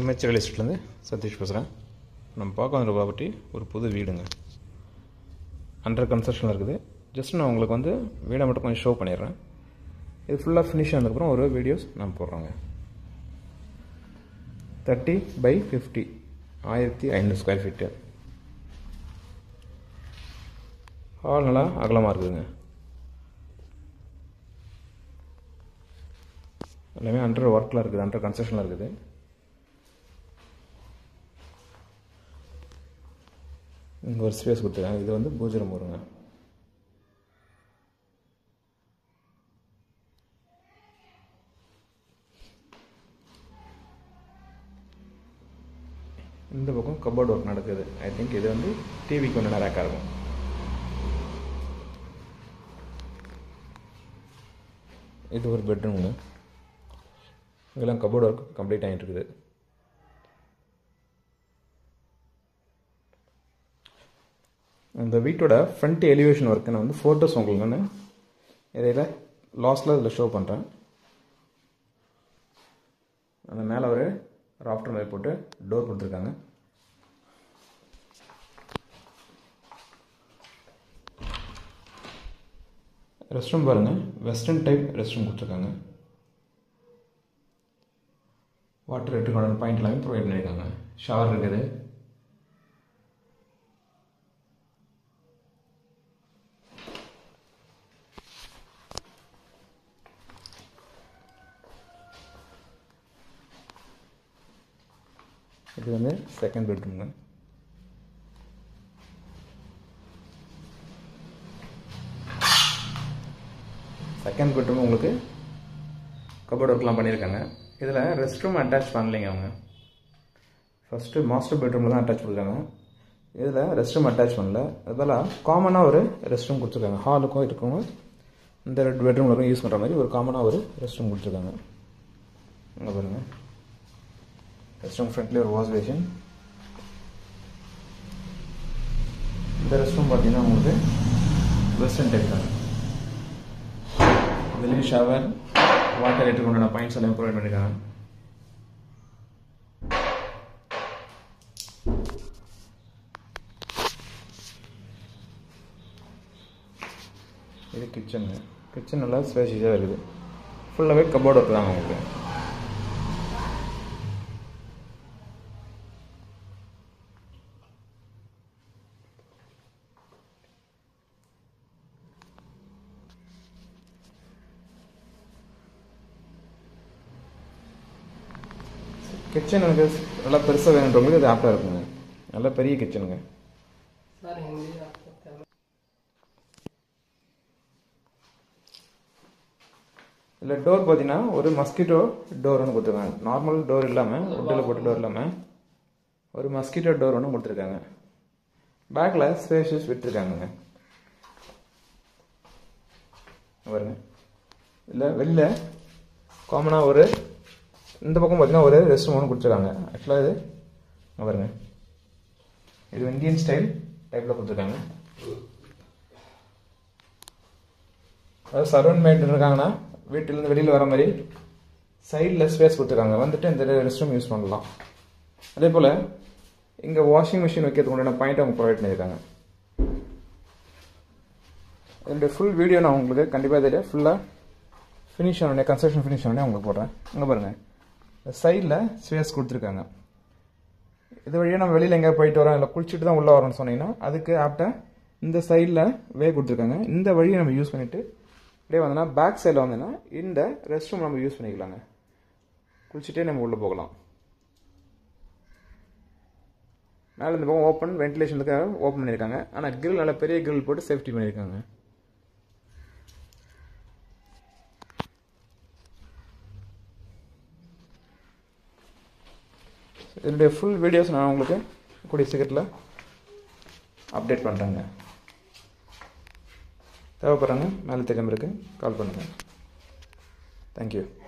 MH real எஸ்டேட்லேருந்து Satish பேசுகிறேன் நம்ம பார்க்க வந்த ப்ராப்பர்ட்டி ஒரு புது வீடுங்க அண்டர் கன்ஸ்ட்ரக்ஷனில் இருக்குது ஜஸ்ட் நான் உங்களுக்கு வந்து வீடை மட்டும் கொஞ்சம் ஷோ பண்ணிடுறேன் இது ஃபுல்லாக ஃபினிஷ் ஆனதுக்கப்புறம் ஒரு வீடியோஸ் நான் போடுறேங்க தேர்ட்டி பை ஃபிஃப்டி ஆயிரத்தி ஐநூறு ஸ்கொயர் ஃபீட்டு ஹால் நல்லா அகலமாக இருக்குதுங்க எல்லாமே அண்டர் ஒர்க்கில் இருக்குது அண்டர் கன்ஸ்ட்ரக்ஷனில் இருக்குது இங்கே ஒரு ஸ்பேஸ் கொடுத்துருக்காங்க இது வந்து பூஜை ரூம் வருங்க இந்த பக்கம் கபோர்ட் ஒர்க் நடக்குது ஐ திங்க் இது வந்து டிவிக்கு ஒன்று ரேக்காக இருக்கும் இது ஒரு பெட்ரூமுங்க இதெல்லாம் கபோர்ட் ஒர்க் கம்ப்ளீட் ஆகிட்டு இருக்குது இந்த வீட்டோட ஃப்ரண்ட் எலிவேஷன் ஒர்க்கு நான் வந்து ஃபோட்டோஸ் உங்களுக்கு நான் இதில் லாஸ்ட்டில் இதில் ஷோ பண்ணுறேன் அந்த மேலே ஒரு ராஃப்டர் மாதிரி போட்டு டோர் கொடுத்துருக்காங்க ரெஸ்ட் ரூம் பாருங்கள் வெஸ்டர்ன் டைப் ரெஸ்ட் ரூம் கொடுத்துருக்காங்க வாட்டர் எட்டுக்கான பாயிண்ட் எல்லாமே ப்ரொவைட் பண்ணியிருக்காங்க ஷவர் இருக்குது இது வந்து செகண்ட் பெட்ரூம்ங்க செகண்ட் பெட்ரூம் உங்களுக்கு கபோர்ட் ஒர்க்லாம் பண்ணியிருக்காங்க இதில் ரெஸ்ட் ரூம் அட்டாச் பண்ணலைங்க அவங்க ஃபஸ்ட்டு மாஸ்டர் பெட்ரூமில் தான் அட்டாச் பண்ணிருக்காங்க இதில் ரெஸ்ட் ரூம் அட்டாச் பண்ணல அதுபோல் காமனாக ஒரு ரெஸ்ட் ரூம் கொடுத்துருக்காங்க ஹாலுக்கும் இருக்கவங்க இந்த ரெண்டு பெட்ரூமில் யூஸ் பண்ணுற மாதிரி ஒரு காமனாக ஒரு ரெஸ்ட் ரூம் கொடுத்துருக்காங்க அங்கே பாருங்கள் ரெஸ்ட் ரூம் ஃப்ரண்ட்லேயே ஒரு வாஷ் பேஷன் இந்த ரெஸ்ட் ரூம் பார்த்தீங்கன்னா உங்களுக்கு வெஸ்டர்ன் டைப் தான் இதுலேயும் ஷவர் வாட்டர் ஏற்றுக்கு உண்டான பாயிண்ட்ஸ் எல்லாம் ப்ரொவைட் பண்ணியிருக்காங்க இது கிச்சனுங்க கிச்சன் நல்லா ஸ்பேஷியஸாக இருக்குது ஃபுல்லாகவே கபோர்ட் ஒர்க் தாங்க உங்களுக்கு கிச்சன் எனக்கு நல்லா பெருசாக வேணுன்றவங்களுக்கு இது ஆப்டாக இருக்குங்க நல்ல பெரிய கிச்சனுங்க सर हिंदी आपको क्या இல்லை டோர் பார்த்தீங்கன்னா ஒரு மஸ்கிட்டோ டோர் ஒன்று கொடுத்துருக்காங்க நார்மல் டோர் இல்லாமல் உட்டில் போட்ட டோர் இல்லாமல் ஒரு மஸ்கிட்டோ டோர் ஒன்று கொடுத்துருக்காங்க பேக்கில் ஸ்பேஷஸ் விட்டுருக்காங்கங்க பாருங்க இல்லை வெளில காமனாக ஒரு இந்த பக்கம் பார்த்தீங்கன்னா ஒரு ரெஸ்ட் ரூம் ஒன்று கொடுத்துருக்காங்க ஆக்சுவலாக இது இங்க பாருங்க இது இந்தியன் ஸ்டைல் டைப்பில் கொடுத்துருக்காங்க அதாவது சரௌண்ட் மேட் இருக்காங்கன்னா வீட்டிலேருந்து வெளியில் வர மாதிரி சைடில் ஸ்பேஸ் கொடுத்துருக்காங்க வந்துட்டு இந்த ரெஸ்ட் ரூம் யூஸ் பண்ணலாம் அதே போல் இங்கே வாஷிங் மிஷின் வைக்கிறதுக்கு உண்டான பாயிண்ட் அவங்க ப்ரொவைட் பண்ணியிருக்காங்க இதனுடைய ஃபுல் வீடியோ நான் உங்களுக்கு கண்டிப்பாக இதில் ஃபுல்லாக ஃபினிஷ் ஆனோடனே கன்ஸ்ட்ரக்ஷன் ஃபினிஷ் ஆனோடனே உங்களுக்கு போடுறேன் இங்கே பாருங்கள் சைடில் ஸ்பேஸ் கொடுத்துருக்காங்க இது வழியாக நம்ம வெளியில் எங்கேயா போயிட்டு வரோம் இல்லை குளிச்சுட்டு தான் உள்ளே வரோம்னு சொன்னீங்கன்னா அதுக்கு ஆப்டாக இந்த சைடில் வே கொடுத்துருக்காங்க இந்த வழியை நம்ம யூஸ் பண்ணிவிட்டு அப்படியே வந்தோன்னா பேக் சைடில் வந்தோன்னா இந்த ரெஸ்ட் ரூம் நம்ம யூஸ் பண்ணிக்கலாங்க குளிச்சுட்டே நம்ம உள்ளே போகலாம் மேலே இந்த பக்கம் ஓப்பன் வென்டிலேஷனுக்காக ஓப்பன் பண்ணியிருக்காங்க ஆனால் கிரில் நல்ல பெரிய கிரில் போட்டு சேஃப்டி பண்ணியிருக்காங்க இதனுடைய ஃபுல் வீடியோஸ் நான் உங்களுக்கு கூடிய சீக்கிரத்தில் அப்டேட் பண்ணுறேங்க தேவைப்படுறாங்க மேலே தெரியாமல் இருக்கு கால் பண்ணுங்கள் தேங்க்யூ